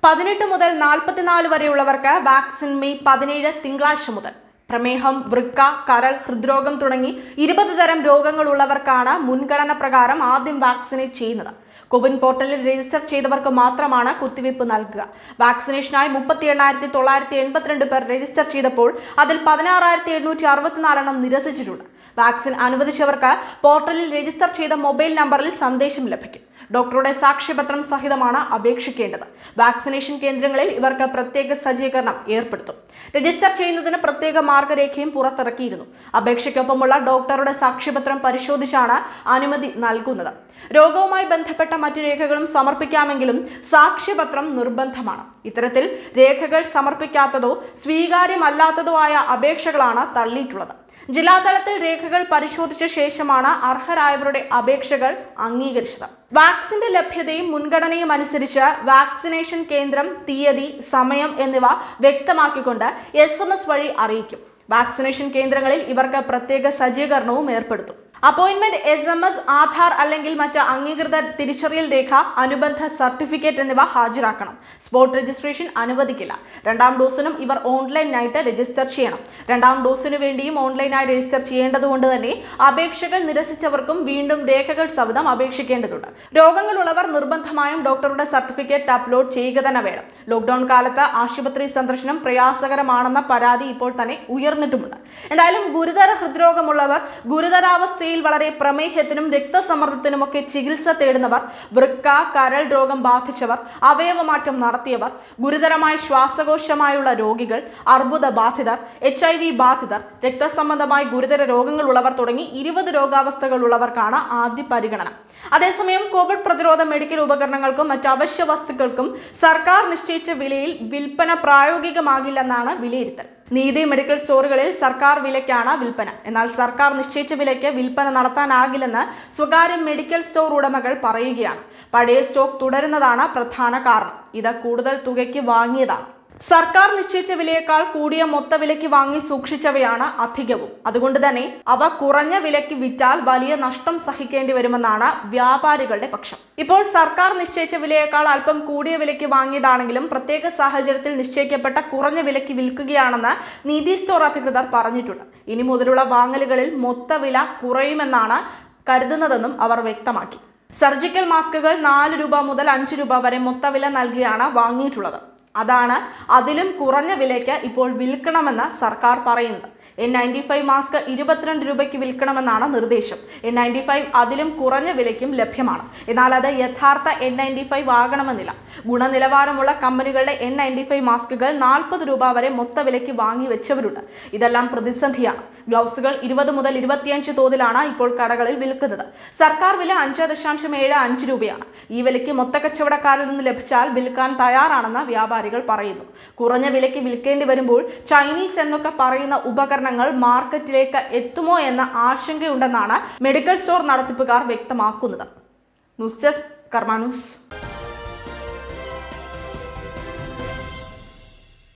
പതിനെട്ട് മുതൽ നാൽപ്പത്തിനാല് വരെയുള്ളവർക്ക് വാക്സിൻ മെയ് പതിനേഴ് തിങ്കളാഴ്ച മുതൽ പ്രമേഹം വൃക്ക കരൾ ഹൃദ്രോഗം തുടങ്ങി ഇരുപത് തരം രോഗങ്ങളുള്ളവർക്കാണ് മുൻഗണന പ്രകാരം ആദ്യം വാക്സിനേറ്റ് ചെയ്യുന്നത് കോവിൻ പോർട്ടലിൽ രജിസ്റ്റർ ചെയ്തവർക്ക് മാത്രമാണ് കുത്തിവയ്പ് നൽകുക വാക്സിനേഷനായി മുപ്പത്തി എണ്ണായിരത്തി തൊള്ളായിരത്തി എൺപത്തിരണ്ട് പേർ രജിസ്റ്റർ ചെയ്തപ്പോൾ അതിൽ പതിനാറായിരത്തി എണ്ണൂറ്റി അറുപത്തിനാലെണ്ണം നിരസിച്ചിട്ടുണ്ട് വാക്സിൻ അനുവദിച്ചവർക്ക് പോർട്ടലിൽ രജിസ്റ്റർ ചെയ്ത മൊബൈൽ നമ്പറിൽ സന്ദേശം ലഭിക്കും ഡോക്ടറുടെ സാക്ഷ്യപത്രം സഹിതമാണ് അപേക്ഷിക്കേണ്ടത് വാക്സിനേഷൻ കേന്ദ്രങ്ങളിൽ ഇവർക്ക് പ്രത്യേക സജ്ജീകരണം ഏർപ്പെടുത്തും രജിസ്റ്റർ ചെയ്യുന്നതിന് പ്രത്യേക മാർഗരേഖയും പുറത്തിറക്കിയിരുന്നു അപേക്ഷയ്ക്കൊപ്പമുള്ള ഡോക്ടറുടെ സാക്ഷ്യപത്രം പരിശോധിച്ചാണ് അനുമതി നൽകുന്നത് രോഗവുമായി ബന്ധപ്പെട്ട മറ്റു രേഖകളും സമർപ്പിക്കാമെങ്കിലും സാക്ഷ്യപത്രം നിർബന്ധമാണ് ഇത്തരത്തിൽ രേഖകൾ സമർപ്പിക്കാത്തതോ സ്വീകാര്യമല്ലാത്തതോ ആയ അപേക്ഷകളാണ് തള്ളിയിട്ടുള്ളത് ജില്ലാതലത്തിൽ രേഖകൾ പരിശോധിച്ച ശേഷമാണ് അർഹരായവരുടെ അപേക്ഷകൾ അംഗീകരിച്ചത് വാക്സിന്റെ ലഭ്യതയും മുൻഗണനയും അനുസരിച്ച് വാക്സിനേഷൻ കേന്ദ്രം തീയതി സമയം എന്നിവ വ്യക്തമാക്കിക്കൊണ്ട് എസ് വഴി അറിയിക്കും വാക്സിനേഷൻ കേന്ദ്രങ്ങളിൽ ഇവർക്ക് പ്രത്യേക സജ്ജീകരണവും ഏർപ്പെടുത്തും appointment S M S Aadhaar അല്ലെങ്കിൽ മറ്റ് അംഗീകൃത തിരിച്ചറിയൽ രേഖ അനുബന്ധ സർട്ടിഫിക്കറ്റ് എന്നിവ ഹാജരാക്കണം സ്പോട്ട് രജിസ്ട്രേഷൻ അനുവദിക്കില്ല രണ്ടാം ഡോസിനും ഇവർ ഓൺലൈനായിട്ട് രജിസ്റ്റർ ചെയ്യണം രണ്ടാം ഡോസിനു വേണ്ടിയും ഓൺലൈനായി രജിസ്റ്റർ ചെയ്യേണ്ടതുകൊണ്ട് തന്നെ അപേക്ഷകൾ നിരസിച്ചവർക്കും വീണ്ടും രേഖകൾ സവിധം അപേക്ഷിക്കേണ്ടതുണ്ട് രോഗങ്ങളുള്ളവർ നിർബന്ധമായും ഡോക്ടറുടെ സർട്ടിഫിക്കറ്റ് അപ്ലോഡ് ചെയ്യുക തന്നെ വേണം ലോക്ക്ഡൌൺ കാലത്ത് ആശുപത്രി സന്ദർശനം പ്രയാസകരമാണെന്ന പരാതി ഇപ്പോൾ തന്നെ ഉയർന്നിട്ടുമുണ്ട് എന്തായാലും ഗുരുതര ഹൃദ്രോഗമുള്ളവർ ഗുരുതരാവസ്ഥയിൽ വളരെ പ്രമേഹത്തിനും രക്തസമ്മർദ്ദത്തിനുമൊക്കെ ചികിത്സ തേടുന്നവർ വൃക്ക കരൾ രോഗം ബാധിച്ചവർ അവയവമാറ്റം നടത്തിയവർ ഗുരുതരമായ ശ്വാസകോശമായുള്ള രോഗികൾ അർബുദ ബാധിതർ എച്ച് ഐ വി ബാധിതർ രക്തസംബന്ധമായി ഗുരുതര രോഗങ്ങളുള്ളവർ തുടങ്ങി ഇരുപത് രോഗാവസ്ഥകളുള്ളവർക്കാണ് ആദ്യ പരിഗണന അതേസമയം കോവിഡ് പ്രതിരോധ മെഡിക്കൽ ഉപകരണങ്ങൾക്കും മറ്റ് അവശ്യ വസ്തുക്കൾക്കും സർക്കാർ നിശ്ചയിച്ച വിലയിൽ വിൽപ്പന പ്രായോഗികമാകില്ലെന്നാണ് വിലയിരുത്തൽ നീതി മെഡിക്കൽ സ്റ്റോറുകളിൽ സർക്കാർ വിലയ്ക്കാണ് വിൽപ്പന എന്നാൽ സർക്കാർ നിശ്ചയിച്ച വിലയ്ക്ക് വിൽപ്പന നടത്താനാകില്ലെന്ന് സ്വകാര്യ മെഡിക്കൽ സ്റ്റോർ ഉടമകൾ പറയുകയാണ് പഴയ സ്റ്റോക്ക് തുടരുന്നതാണ് പ്രധാന കാരണം ഇത് കൂടുതൽ തുകയ്ക്ക് വാങ്ങിയതാണ് സർക്കാർ നിശ്ചയിച്ച വിലയേക്കാൾ കൂടിയ മൊത്ത വിലയ്ക്ക് വാങ്ങി സൂക്ഷിച്ചവയാണ് അധികവും അതുകൊണ്ട് തന്നെ അവ കുറഞ്ഞ വിലയ്ക്ക് വിറ്റാൽ വലിയ നഷ്ടം സഹിക്കേണ്ടി വരുമെന്നാണ് വ്യാപാരികളുടെ പക്ഷം ഇപ്പോൾ സർക്കാർ നിശ്ചയിച്ച വിലയേക്കാൾ അല്പം കൂടിയ വിലയ്ക്ക് വാങ്ങിയതാണെങ്കിലും പ്രത്യേക സാഹചര്യത്തിൽ നിശ്ചയിക്കപ്പെട്ട കുറഞ്ഞ വിലയ്ക്ക് വിൽക്കുകയാണെന്ന് നീതി സ്റ്റോർ അധികൃതർ പറഞ്ഞിട്ടുണ്ട് ഇനി മുതലുള്ള വാങ്ങലുകളിൽ മൊത്ത വില കുറയുമെന്നാണ് കരുതുന്നതെന്നും അവർ വ്യക്തമാക്കി സർജിക്കൽ മാസ്കുകൾ നാല് രൂപ മുതൽ അഞ്ച് രൂപ വരെ മൊത്ത വില നൽകിയാണ് വാങ്ങിയിട്ടുള്ളത് അതാണ് അതിലും കുറഞ്ഞ വിലയ്ക്ക് ഇപ്പോൾ വിൽക്കണമെന്ന് സർക്കാർ പറയുന്നത് എൻ നയൻറ്റി ഫൈവ് മാസ്ക് ഇരുപത്തിരണ്ട് രൂപയ്ക്ക് വിൽക്കണമെന്നാണ് നിർദ്ദേശം എൻ നയൻറ്റി ഫൈവ് അതിലും കുറഞ്ഞ വിലയ്ക്കും ലഭ്യമാണ് എന്നാൽ അത് യഥാർത്ഥ എൻ നയൻറ്റി ഫൈവ് ആകണമെന്നില്ല ഗുണനിലവാരമുള്ള കമ്പനികളുടെ എൻ നയൻറ്റി ഫൈവ് മാസ്കുകൾ നാൽപ്പത് രൂപ വരെ മൊത്ത വിലയ്ക്ക് വാങ്ങി വെച്ചവരുണ്ട് ഇതെല്ലാം പ്രതിസന്ധിയാണ് ഗ്ലൗസുകൾ ഇരുപത് മുതൽ ഇരുപത്തിയഞ്ച് തോതിലാണ് ഇപ്പോൾ കടകളിൽ വിൽക്കുന്നത് സർക്കാർ വില അഞ്ച് ദശാംശം ഏഴ് അഞ്ച് രൂപയാണ് ഈ വിലയ്ക്ക് മൊത്ത കച്ചവടക്കാരിൽ നിന്ന് ലഭിച്ചാൽ വിൽക്കാൻ തയ്യാറാണെന്ന് വ്യാപാരികൾ പറയുന്നു കുറഞ്ഞ വിലയ്ക്ക് വിൽക്കേണ്ടി വരുമ്പോൾ ചൈനീസ് എന്നൊക്കെ പറയുന്ന ഉപകരണങ്ങൾ മാർക്കറ്റിലേക്ക് എത്തുമോ എന്ന ആശങ്കയുണ്ടെന്നാണ് മെഡിക്കൽ സ്റ്റോർ നടത്തിപ്പുകാർ വ്യക്തമാക്കുന്നത് ന്യൂസ് ഡെസ്ക് കർമാ ന്യൂസ്